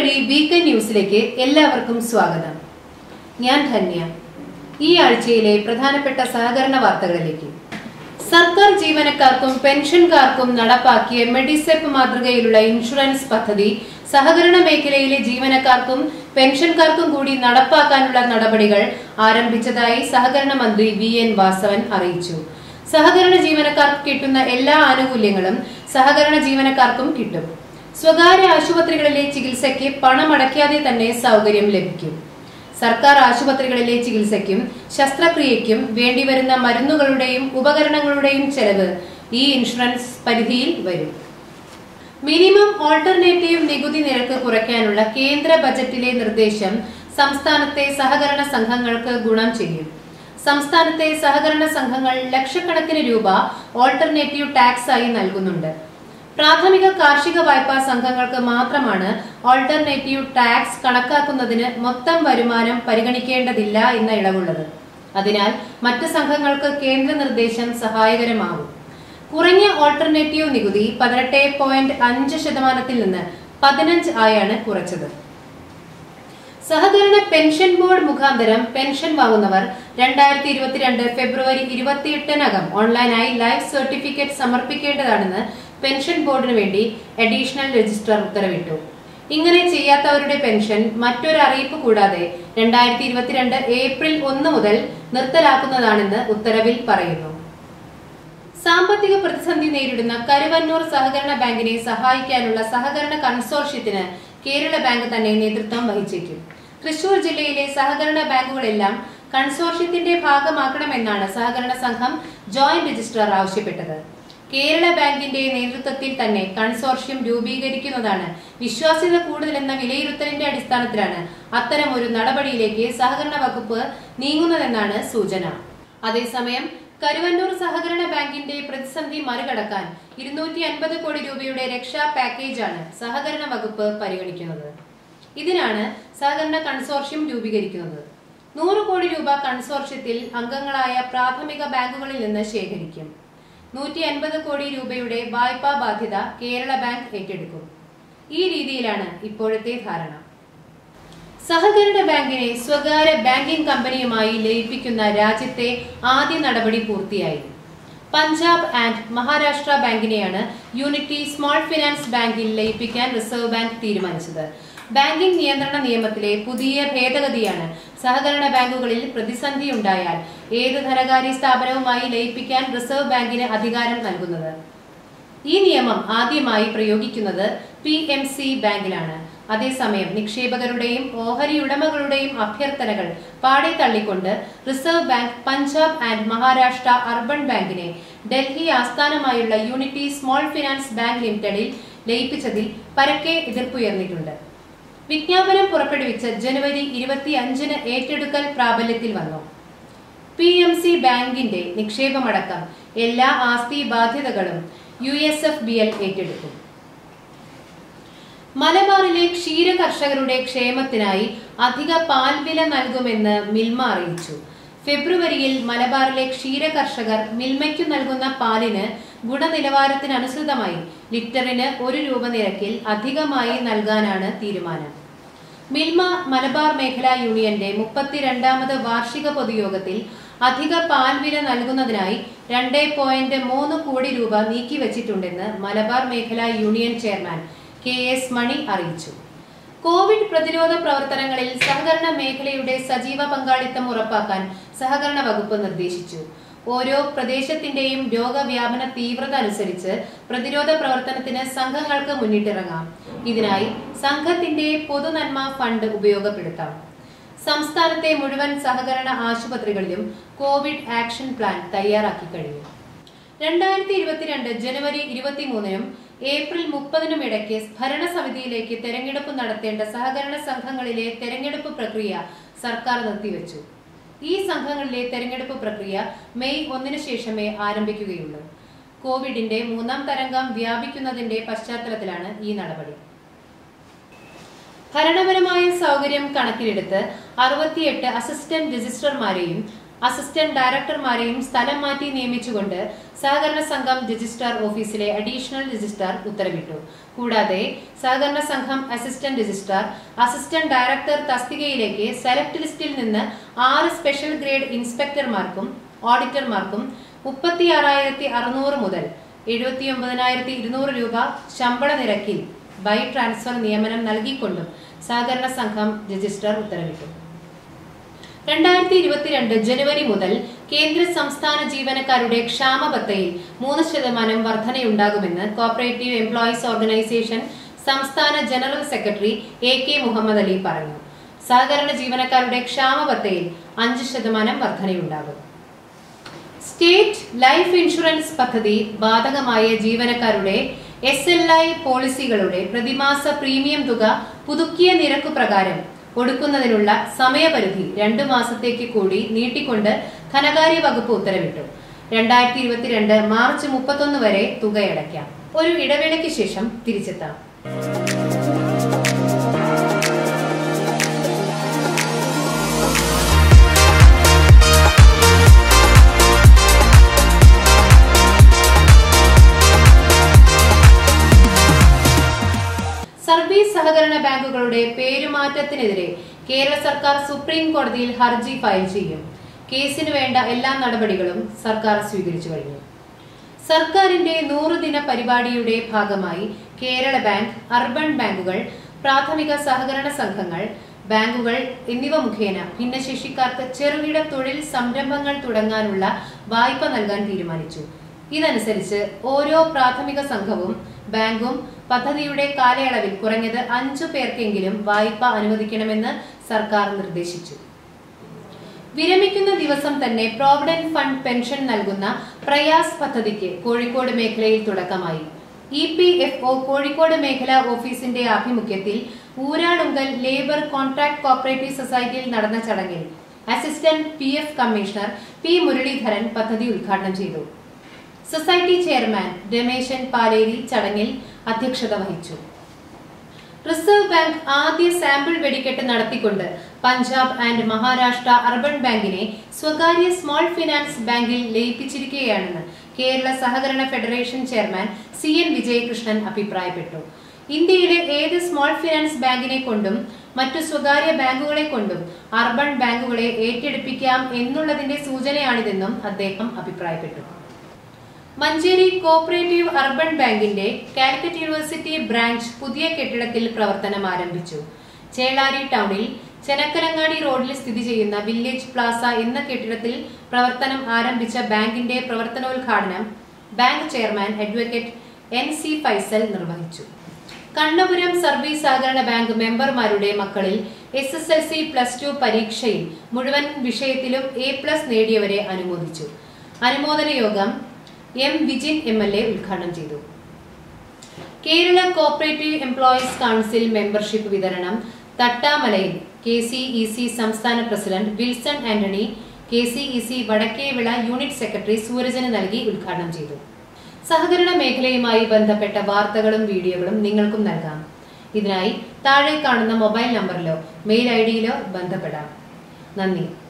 വഴി വീക്കെൻഡ് ന്യൂസിലേക്ക് എല്ലാവർക്കും സ്വാഗതം ഞാൻ ധന്യ ഈ ആഴ്ചയിലെ പ്രധാനപ്പെട്ട സഹകരണ വാർത്തകളിലേക്ക് സർക്കാർ ജീവനക്കാർക്കും പെൻഷൻകാർക്കും നടപ്പാക്കിയ മെഡിസെപ്പ് മാതൃകയിലുള്ള ഇൻഷുറൻസ് പദ്ധതി സഹകരണ മേഖലയിലെ ജീവനക്കാർക്കും പെൻഷൻകാർക്കും കൂടി നടപ്പാക്കാനുള്ള നടപടികൾ ആരംഭിച്ചതായി സഹകരണ മന്ത്രി വി എൻ വാസവൻ അറിയിച്ചു സഹകരണ ജീവനക്കാർക്ക് കിട്ടുന്ന എല്ലാ ആനുകൂല്യങ്ങളും സഹകരണ ജീവനക്കാർക്കും കിട്ടും സ്വകാര്യ ആശുപത്രികളിലെ ചികിത്സയ്ക്ക് പണമടയ്ക്കാതെ തന്നെ സൗകര്യം ലഭിക്കും സർക്കാർ ആശുപത്രികളിലെ ചികിത്സയ്ക്കും ശസ്ത്രക്രിയയ്ക്കും വേണ്ടിവരുന്ന മരുന്നുകളുടെയും ഉപകരണങ്ങളുടെയും ചെലവ് ഈ ഇൻഷുറൻസ് പരിധിയിൽ വരും മിനിമം ഓൾട്ടർനേറ്റീവ് നികുതി നിരക്ക് കുറയ്ക്കാനുള്ള കേന്ദ്ര ബജറ്റിലെ നിർദ്ദേശം സംസ്ഥാനത്തെ സഹകരണ സംഘങ്ങൾക്ക് ഗുണം ചെയ്യും സംസ്ഥാനത്തെ സഹകരണ സംഘങ്ങൾ ലക്ഷക്കണക്കിന് രൂപ ഓൾട്ടർനേറ്റീവ് ടാക്സ് ആയി നൽകുന്നുണ്ട് പ്രാഥമിക കാർഷിക വായ്പാ സംഘങ്ങൾക്ക് മാത്രമാണ് ഓൾട്ടർനേറ്റീവ് ടാക്സ് കണക്കാക്കുന്നതിന് മൊത്തം വരുമാനം പരിഗണിക്കേണ്ടതില്ല എന്ന ഇളവുള്ളത് അതിനാൽ മറ്റ് സംഘങ്ങൾക്ക് കേന്ദ്ര നിർദ്ദേശം സഹായകരമാകും കുറഞ്ഞ ഓൾട്ടർനേറ്റീവ് നികുതി പതിനെട്ട് പോയിന്റ് അഞ്ച് ശതമാനത്തിൽ നിന്ന് പതിനഞ്ച് ആയാണ് കുറച്ചത് സഹകരണ പെൻഷൻ ബോർഡ് മുഖാന്തരം പെൻഷൻ വാങ്ങുന്നവർ രണ്ടായിരത്തി ഇരുപത്തിരണ്ട് ഫെബ്രുവരി ഇരുപത്തിയെട്ടിനകം ഓൺലൈനായി ലൈഫ് സർട്ടിഫിക്കറ്റ് സമർപ്പിക്കേണ്ടതാണെന്ന് പെൻഷൻ ബോർഡിന് വേണ്ടി അഡീഷണൽ രജിസ്ട്രാർ ഉത്തരവിട്ടു ഇങ്ങനെ ചെയ്യാത്തവരുടെ പെൻഷൻ മറ്റൊരു അറിയിപ്പ് കൂടാതെ രണ്ടായിരത്തി ഇരുപത്തിരണ്ട് ഏപ്രിൽ ഒന്ന് മുതൽ നിർത്തലാക്കുന്നതാണെന്ന് ഉത്തരവിൽ പറയുന്നു സാമ്പത്തിക പ്രതിസന്ധി നേരിടുന്ന കരുവന്നൂർ സഹകരണ ബാങ്കിനെ സഹായിക്കാനുള്ള സഹകരണ കൺസോർഷ്യത്തിന് കേരള ബാങ്ക് തന്നെ നേതൃത്വം വഹിച്ചേക്കും തൃശൂർ ജില്ലയിലെ സഹകരണ ബാങ്കുകളെല്ലാം കൺസോർഷ്യത്തിന്റെ ഭാഗമാക്കണമെന്നാണ് സഹകരണ സംഘം ജോയിന്റ് രജിസ്ട്രാർ ആവശ്യപ്പെട്ടത് കേരള ബാങ്കിന്റെ നേതൃത്വത്തിൽ തന്നെ കൺസോർഷ്യം രൂപീകരിക്കുന്നതാണ് വിശ്വാസ്യത കൂടുതലെന്ന വിലയിരുത്തലിന്റെ അടിസ്ഥാനത്തിലാണ് അത്തരം ഒരു നടപടിയിലേക്ക് സഹകരണ വകുപ്പ് നീങ്ങുന്നതെന്നാണ് സൂചന അതേസമയം കരുവന്നൂർ സഹകരണ ബാങ്കിന്റെ പ്രതിസന്ധി മറികടക്കാൻ ഇരുന്നൂറ്റി അൻപത് കോടി രൂപയുടെ രക്ഷാ പാക്കേജാണ് സഹകരണ വകുപ്പ് പരിഗണിക്കുന്നത് ഇതിനാണ് സഹകരണ കൺസോർഷ്യം രൂപീകരിക്കുന്നത് നൂറ് കോടി രൂപ കൺസോർഷ്യത്തിൽ അംഗങ്ങളായ പ്രാഥമിക ബാങ്കുകളിൽ നിന്ന് ശേഖരിക്കും നൂറ്റി അൻപത് കോടി രൂപയുടെ വായ്പാ ബാധ്യത കേരള ബാങ്ക് ഏറ്റെടുക്കും ഈ രീതിയിലാണ് ഇപ്പോഴത്തെ ധാരണ സഹകരണ ബാങ്കിനെ സ്വകാര്യ ബാങ്കിംഗ് കമ്പനിയുമായി ലയിപ്പിക്കുന്ന രാജ്യത്തെ ആദ്യ നടപടി പൂർത്തിയായി പഞ്ചാബ് ആൻഡ് മഹാരാഷ്ട്ര ബാങ്കിനെയാണ് യൂണിറ്റി സ്മോൾ ഫിനാൻസ് ബാങ്കിൽ ലയിപ്പിക്കാൻ റിസർവ് ബാങ്ക് തീരുമാനിച്ചത് ബാങ്കിംഗ് നിയന്ത്രണ നിയമത്തിലെ പുതിയ ഭേദഗതിയാണ് സഹകരണ ബാങ്കുകളിൽ പ്രതിസന്ധി ഉണ്ടായാൽ ഏത് ധനകാര്യ സ്ഥാപനവുമായി ലയിപ്പിക്കാൻ റിസർവ് ബാങ്കിന് അധികാരം നൽകുന്നത് ഈ നിയമം ആദ്യമായി പ്രയോഗിക്കുന്നത് പി എം സി ബാങ്കിലാണ് അതേസമയം നിക്ഷേപകരുടെയും ഓഹരി ഉടമകളുടെയും അഭ്യർത്ഥനകൾ പാടെ തള്ളിക്കൊണ്ട് reserve bank Punjab and Maharashtra urban ബാങ്കിനെ ഡൽഹി ആസ്ഥാനമായുള്ള യൂണിറ്റി സ്മോൾ ഫിനാൻസ് ബാങ്ക് ലിമിറ്റഡിൽ ലയിപ്പിച്ചതിൽ പരക്കെ എതിർപ്പുയർന്നിട്ടുണ്ട് വിജ്ഞാപനം പുറപ്പെടുവിച്ച് ജനുവരി ഇരുപത്തി അഞ്ചിന് ഏറ്റെടുക്കൽ പ്രാബല്യത്തിൽ വന്നു പി എം സി ബാങ്കിന്റെ നിക്ഷേപമടക്കം എല്ലാ ആസ്തി ബാധ്യതകളും U S F B L ഏറ്റെടുക്കും മലബാറിലെ ക്ഷീര കർഷകരുടെ ക്ഷേമത്തിനായി അധിക പാൽ വില നൽകുമെന്ന് മിൽമ അറിയിച്ചു ഫെബ്രുവരിയിൽ മലബാറിലെ ക്ഷീര കർഷകർ മിൽമയ്ക്കു നൽകുന്ന പാലിന് ഗുണനിലവാരത്തിനനുസൃതമായി ലിറ്ററിന് ഒരു രൂപ നിരക്കിൽ അധികമായി നൽകാനാണ് തീരുമാനം മിൽമ മലബാർ മേഖലാ യൂണിയന്റെ മുപ്പത്തിരണ്ടാമത് വാർഷിക പൊതുയോഗത്തിൽ അധിക പാൽ വില നൽകുന്നതിനായി രണ്ട് പോയിന്റ് മൂന്ന് കോടി രൂപ നീക്കിവച്ചിട്ടുണ്ടെന്ന് മലബാർ മേഖലാ union chairman K S Mani അറിയിച്ചു കോവിഡ് പ്രതിരോധ പ്രവർത്തനങ്ങളിൽ സഹകരണ മേഖലയുടെ സജീവ പങ്കാളിത്തം ഉറപ്പാക്കാൻ സഹകരണ വകുപ്പ് നിർദ്ദേശിച്ചു ഓരോ പ്രദേശത്തിന്റെയും രോഗവ്യാപന തീവ്രത അനുസരിച്ച് പ്രതിരോധ പ്രവർത്തനത്തിന് സംഘങ്ങൾക്ക് മുന്നിട്ടിറങ്ങാം ഇതിനായി സംഘത്തിന്റെ പൊതുനന്മ ഫണ്ട് ഉപയോഗപ്പെടുത്താം സംസ്ഥാനത്തെ മുഴുവൻ സഹകരണ ആശുപത്രികളിലും കോവിഡ് ആക്ഷൻ പ്ലാൻ തയ്യാറാക്കി കഴിഞ്ഞു രണ്ടായിരത്തി ഇരുപത്തിരണ്ട് ജനുവരി ഇരുപത്തിമൂന്നിനും ഏപ്രിൽ മുപ്പതിനും ഇടയ്ക്ക് ഭരണസമിതിയിലേക്ക് തെരഞ്ഞെടുപ്പ് നടത്തേണ്ട സഹകരണ സംഘങ്ങളിലെ തെരഞ്ഞെടുപ്പ് പ്രക്രിയ സർക്കാർ നിർത്തിവെച്ചു ഈ സംഘങ്ങളിലെ തെരഞ്ഞെടുപ്പ് പ്രക്രിയ മെയ് ഒന്നിനു ശേഷമേ ആരംഭിക്കുകയുള്ളൂ കോവിഡിന്റെ മൂന്നാം തരംഗം വ്യാപിക്കുന്നതിന്റെ പശ്ചാത്തലത്തിലാണ് ഈ നടപടി ഭരണപരമായ സൗകര്യം കണക്കിലെടുത്ത് അറുപത്തിയെട്ട് അസിസ്റ്റന്റ് രജിസ്ട്രർമാരെയും അസിസ്റ്റന്റ് ഡയറക്ടർമാരെയും സ്ഥലം മാറ്റി നിയമിച്ചുകൊണ്ട് സഹകരണ സംഘം രജിസ്ട്രാർ ഓഫീസിലെ അഡീഷണൽ രജിസ്ട്രാർ ഉത്തരവിട്ടു കൂടാതെ സഹകരണ സംഘം അസിസ്റ്റന്റ് രജിസ്ട്രാർ അസിസ്റ്റന്റ് ഡയറക്ടർ തസ്തികയിലേക്ക് സെലക്ട് ലിസ്റ്റിൽ നിന്ന് ആറ് സ്പെഷ്യൽ ഗ്രേഡ് ഇൻസ്പെക്ടർമാർക്കും ഓഡിറ്റർമാർക്കും മുപ്പത്തി ആറായിരത്തി അറുന്നൂറ് മുതൽ എഴുപത്തി ഒമ്പതിനായിരത്തി ഇരുന്നൂറ് രൂപ ശമ്പള നിരക്കിൽ ബൈ ട്രാൻസ്ഫർ നിയമനം നൽകിക്കൊണ്ടും സഹകരണ സംഘം രജിസ്ട്രാർ ഉത്തരവിട്ടു രണ്ടായിരത്തി ഇരുപത്തിരണ്ട് ജനുവരി മുതൽ കേന്ദ്ര സംസ്ഥാന ജീവനക്കാരുടെ ക്ഷാമബത്തയിൽ മൂന്ന് ശതമാനം വർധനയുണ്ടാകുമെന്ന് കോപ്പറേറ്റീവ് എംപ്ലോയീസ് ഓർഗനൈസേഷൻ സംസ്ഥാന general secretary A K Muhammad Ali പറഞ്ഞു സഹകരണ ജീവനക്കാരുടെ ക്ഷാമബത്തയിൽ അഞ്ച് ശതമാനം വർധനയുണ്ടാകും സ്റ്റേറ്റ് ലൈഫ് ഇൻഷുറൻസ് പദ്ധതി ബാധകമായ ജീവനക്കാരുടെ എസ് എൽ ഐ പോളിസികളുടെ പ്രതിമാസ പ്രീമിയം തുക പുതുക്കിയ നിരക്ക് പ്രകാരം ഒടുക്കുന്നതിനുള്ള സമയപരിധി രണ്ടു മാസത്തേക്ക് കൂടി നീട്ടിക്കൊണ്ട് ധനകാര്യ വകുപ്പ് ഉത്തരവിട്ടു രണ്ടായിരത്തി ഇരുപത്തിരണ്ട് മാർച്ച് മുപ്പത്തൊന്ന് വരെ തുകയടയ്ക്കാം ഒരു ഇടവേളയ്ക്ക് ശേഷം തിരിച്ചെത്താം സർവീസ് സഹകരണ ബാങ്കുകളുടെ പേരുമാറ്റത്തിനെതിരെ കേരള സർക്കാർ സുപ്രീം കോടതിയിൽ ഹർജി ഫയൽ ചെയ്യും കേസിന് വേണ്ട എല്ലാ നടപടികളും സർക്കാർ സ്വീകരിച്ചു കഴിഞ്ഞു സർക്കാരിന്റെ നൂറുദിന പരിപാടിയുടെ ഭാഗമായി കേരള ബാങ്ക് അർബൻ ബാങ്കുകൾ പ്രാഥമിക സഹകരണ സംഘങ്ങൾ ബാങ്കുകൾ എന്നിവ മുഖേന ഭിന്നശേഷിക്കാർക്ക് ചെറുകിട തൊഴിൽ സംരംഭങ്ങൾ തുടങ്ങാനുള്ള വായ്പ നൽകാൻ തീരുമാനിച്ചു ഇതനുസരിച്ച് ഓരോ പ്രാഥമിക സംഘവും ബാങ്കും പദ്ധതിയുടെ കാലയളവിൽ കുറഞ്ഞത് അഞ്ചു പേർക്കെങ്കിലും വായ്പ അനുവദിക്കണമെന്ന് സർക്കാർ നിർദ്ദേശിച്ചു വിരമിക്കുന്ന ദിവസം തന്നെ പ്രോവിഡന്റ് ഫണ്ട് പെൻഷൻ നൽകുന്ന പ്രയാസ് പദ്ധതിക്ക് കോഴിക്കോട് മേഖലയിൽ തുടക്കമായി E P F O Kozhikode മേഖലാ ഓഫീസിന്റെ ആഭിമുഖ്യത്തിൽ ഊരാളുങ്കൽ ലേബർ കോൺട്രാക്ട് കോപ്പറേറ്റീവ് സൊസൈറ്റിയിൽ നടന്ന ചടങ്ങിൽ assistant P F commissioner P Muraleedharan പദ്ധതി ഉദ്ഘാടനം ചെയ്തു സൊസൈറ്റി ചെയർമാൻ രമേശൻ പാലേരി ചടങ്ങിൽ അധ്യക്ഷത വഹിച്ചു റിസർവ് ബാങ്ക് ആദ്യ സാമ്പിൾ വെടിക്കെട്ട് നടത്തിക്കൊണ്ട് പഞ്ചാബ് ആൻഡ് മഹാരാഷ്ട്ര അർബൻ ബാങ്കിനെ സ്വകാര്യ സ്മോൾ ഫിനാൻസ് ബാങ്കിൽ ലയിപ്പിച്ചിരിക്കുകയാണെന്ന് കേരള സഹകരണ federation chairman C N Vijayakrishnan അഭിപ്രായപ്പെട്ടു ഇന്ത്യയിലെ ഏത് സ്മോൾ ഫിനാൻസ് ബാങ്കിനെ കൊണ്ടും മറ്റു സ്വകാര്യ ബാങ്കുകളെ കൊണ്ടും അർബൻ ബാങ്കുകളെ ഏറ്റെടുപ്പിക്കാം എന്നുള്ളതിന്റെ സൂചനയാണിതെന്നും അദ്ദേഹം അഭിപ്രായപ്പെട്ടു മഞ്ചേരി കോപ്പറേറ്റീവ് അർബൻ ബാങ്കിന്റെ കാലിക്കറ്റ് യൂണിവേഴ്സിറ്റി ബ്രാഞ്ച് പുതിയ കെട്ടിടത്തിൽ പ്രവർത്തനം ആരംഭിച്ചു ചേളാരി ടൗണിൽ ചെനക്കലങ്ങാടി റോഡിൽ സ്ഥിതി ചെയ്യുന്ന വില്ലേജ് പ്ലാസ എന്ന കെട്ടിടത്തിൽ പ്രവർത്തനം ആരംഭിച്ച ബാങ്കിന്റെ പ്രവർത്തനോദ്ഘാടനം bank chairman advocate N C Faisal നിർവഹിച്ചു കണ്ണപുരം സർവീസ് സഹകരണ ബാങ്ക് മെമ്പർമാരുടെ മക്കളിൽ S S L C plus two പരീക്ഷയിൽ മുഴുവൻ വിഷയത്തിലും എ പ്ലസ് നേടിയവരെ അനുമോദിച്ചു അനുമോദന യോഗം M Vijin M L A ഉദ്ഘാടനം ചെയ്തു Kerala cooperative employees council membership വിതരണം തട്ടാമലയിൽ കെ സി ഇ സി സംസ്ഥാന president Wilson Antony K C E C Vadakkevila unit secretary സൂരജന് നൽകി ഉദ്ഘാടനം ചെയ്തു സഹകരണ മേഖലയുമായി ബന്ധപ്പെട്ട വാർത്തകളും വീഡിയോകളും നിങ്ങൾക്കും നൽകാം ഇതിനായി താഴെ കാണുന്ന മൊബൈൽ നമ്പറിലോ മെയിൽ ഐ ഡിയിലോ ബന്ധപ്പെടാം നന്ദി